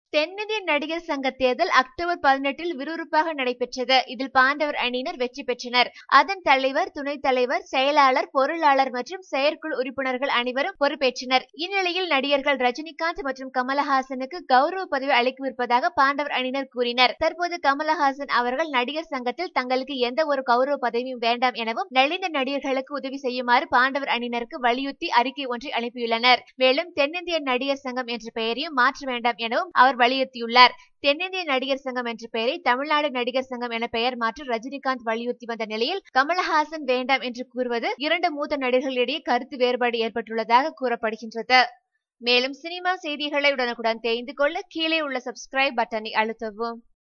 தென்னிந்திய நடிகர் சங்க தேர்தல் அக்டோபர் பதினெட்டில் விறுவிறுப்பாக நடைபெற்றது இதில் பாண்டவர் அணியினர் வெற்றி பெற்றனர் அதன் தலைவர் துணைத் தலைவர் செயலாளர் பொருளாளர் மற்றும் செயற்குழு உறுப்பினர்கள் அனைவரும் பொறுப்பேற்றனர் இந்நிலையில் நடிகர்கள் ரஜினிகாந்த் மற்றும் கமலஹாசனுக்கு கௌரவ பதவி அளிக்கவிருப்பதாக பாண்டவர் அணியினர் கூறினர் தற்போது கமலஹாசன் அவர்கள் நடிகர் சங்கத்தில் தங்களுக்கு எந்த ஒரு கௌரவ பதவியும் வேண்டாம் எனவும் நலிந்த நடிகர்களுக்கு உதவி செய்யுமாறு பாண்டவர் அணியினருக்கு வலியுறுத்தி அறிக்கை ஒன்றை அனுப்பியுள்ளனர் மேலும் தென்னிந்திய நடிகர் சங்கம் என்ற பெயரையும் மாற்ற வேண்டாம் எனவும் அவர் வலியுறுத்தியுள்ளார் தென்னிந்திய நடிகர் சங்கம் என்ற பெயரை தமிழ்நாடு நடிகர் சங்கம் என பெயர் மாற்ற ரஜினிகாந்த் வலியுறுத்தி வந்த நிலையில் கமலஹாசன் வேண்டாம் என்று கூறுவது இரண்டு மூத்த நடிகர்களிடையே கருத்து வேறுபாடு ஏற்பட்டுள்ளதாக கூறப்படுகின்றது மேலும் சினிமா செய்திகளை உடனுக்குடன் தெரிந்து கொள்ள கீழே உள்ள சப்ஸ்கிரைப் பட்டனை அழுத்தவும்